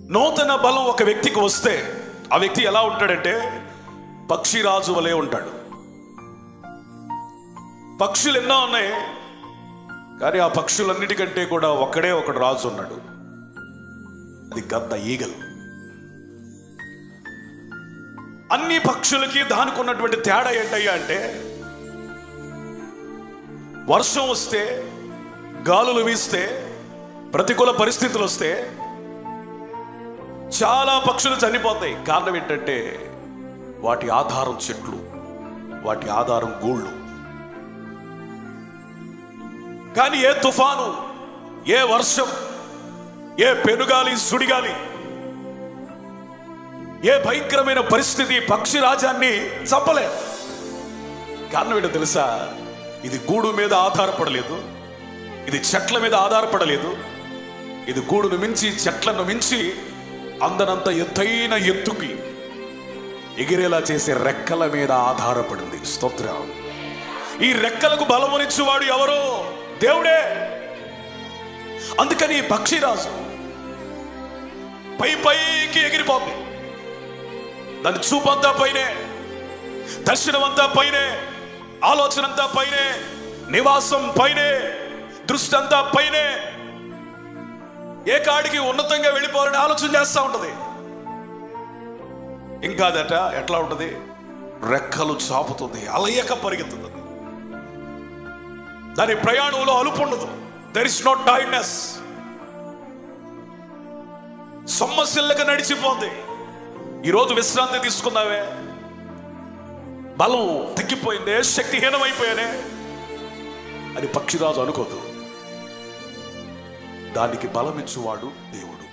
నూతన బలం ఒక వ్యక్తికి వస్తే ఆ వ్యక్తి ఎలా ఉంటాడంటే పక్షిరాజు వలె ఉంటాడు పక్షులు ఎన్నో ఉన్నాయి కానీ ఆ పక్షులన్నిటికంటే కూడా ఒక్కడే ఒకడు రాజు ఉన్నాడు అది గద్ద ఈగలు అన్ని పక్షులకి దానికి ఉన్నటువంటి తేడా ఏంటయ్యా అంటే వర్షం వస్తే గాలులు వీస్తే ప్రతికూల పరిస్థితులు వస్తే చాలా పక్షులు చనిపోతాయి కారణం ఏంటంటే వాటి ఆధారం చెట్లు వాటి ఆధారం గూళ్ళు కానీ ఏ తుఫాను ఏ వర్షం ఏ పెనుగాలి సుడిగాలి ఏ భయంకరమైన పరిస్థితి పక్షి రాజాన్ని చంపలేదు కారణం ఏంటో తెలుసా ఇది గూడు మీద ఆధారపడలేదు ఇది చెట్ల మీద ఆధారపడలేదు ఇది గూడును మించి చెట్లను మించి అందనంత ఎత్తైన ఎత్తుకి ఎగిరేలా చేసే రెక్కల మీద ఆధారపడింది స్తోత్రం ఈ రెక్కలకు బలమునిచ్చువాడు ఎవరో దేవుడే అందుకని ఈ పక్షిరాజు పై పైకి ఎగిరిపోతుంది దాని చూపంతా పైనే దర్శనం అంతా పైనే ఆలోచన అంతా పైనే నివాసం పైనే దృష్టి అంతా పైనే ఏ కాడికి ఉన్నతంగా వెళ్ళిపోవాలని ఆలోచన చేస్తూ ఉంటది ఇంకాదట ఎట్లా ఉంటది రెక్కలు చాపుతుంది అలయక పరిగెత్తుంది అది. దాని ప్రయాణంలో అలుపు ఉండదు దెర్ ఇస్ నాట్ టైర్డ్నెస్ సొమ్మసిల్లక నడిచిపోతుంది ఈరోజు విశ్రాంతి తీసుకున్నావే బలం తగ్గిపోయిందే శక్తిహీనమైపోయానే అని పక్షిరాజు అనుకోదు దానికి బలమిచ్చువాడు దేవుడు